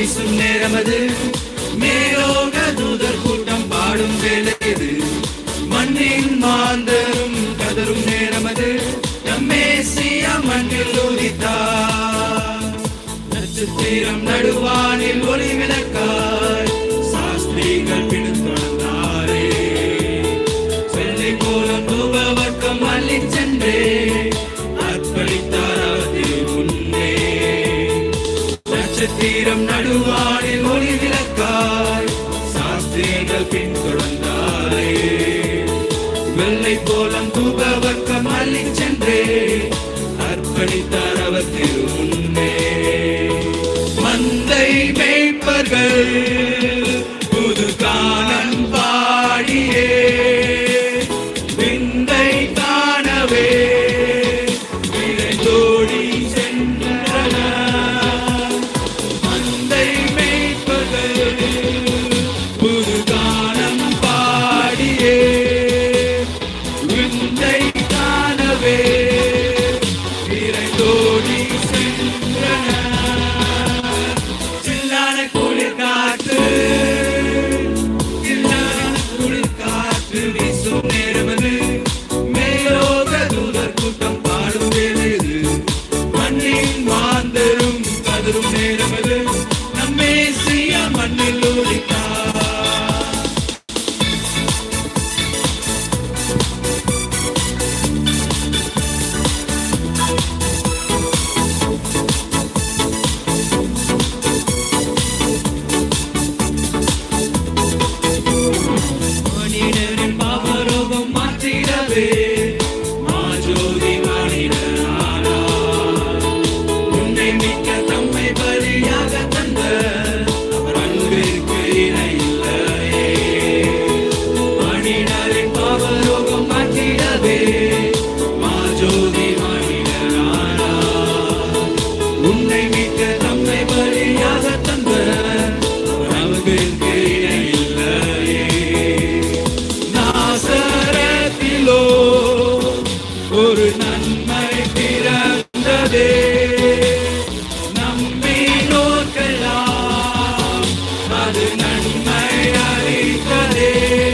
வீசும் நேரமது மேலோக தூதர் கூட்டம் பாடும் வேலை இது மண்ணின் மாந்தரும் கதரும் நேரமது நம்மேசியா மண்ணில் உதித்தார் நட்சத்திரம் நடுவானில் ஒளி விளக்காய் சாஸ்திரிகள் பிடித்தொடர்ந்தாரே வெள்ளை கோலம் தூபவர்க்கம் அள்ளி சென்றே அர்ப்பணித்தார் அவர்கள் முன்னே நட்சத்திரம் நடுவானில் ஒளி விளக்காய் சாஸ்திரிகள் பின்தொடர்ந்தாரே வெள்ளை கோலம் தூபவர்க்கம் அள்ளி சென்றே அர்ப்பணித்தார் அவர் திரு முன்னே மந்தை மேய்ப்பர்கள் புது காலம் பாடியே விந்தை காணவே விரைந்தோடி சென்றனர் மந்தை மேய்ப்பர்கள் புது காலம் பாடியே விந்தை காணவே விரைந்தோடி சென்றனர் சில்லான குளிர் காற்று சில்லான குளிர் காற்று வீசும் நேரமது மேலோக தூதர் கூட்டம் பாடும் வேலை இது மண்ணின் மாந்தரும் கதரும் நேரமது நம்மே செய்ய மண்ணில் ஒழித்தார் மனிதனின் பாவரோகம் மாற்றிடவே மாஜோதி மனிதனானார். உன்னை மீட்க தம்மை பலியாக தந்த அவர் அன்பிற்கு இணையில்லையே. மனிதரின் பாவரோகம் மாற்றிடவே மாஜோதி மனிதனானார். உன்னை மீட்க தம்மை பலியாக தந்த அவர் அன்பிற்கு இணையில்லையே. நாசரத்திலோ ஒரு நன்மை பிறந்ததே நம்பினோர்க்கெல்லாம் அது நன்மை அளித்ததே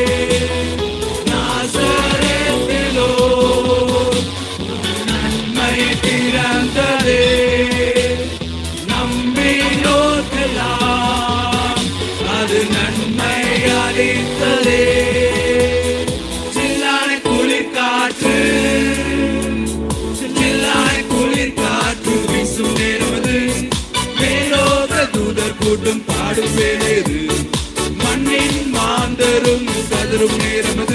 நாசரத்திலோ ஒரு நன்மை பிறந்ததே நம்பினோர்க்கெல்லாம் அது நன்மை அளித்ததே சில்லான குளிர் காற்று சில்லான குளிர் காற்று வீசும் நேரமது மேலோக தூதர் கூட்டம் பாடும் வேலையது மண்ணின் மாந்தரும் கதரும் நேரமது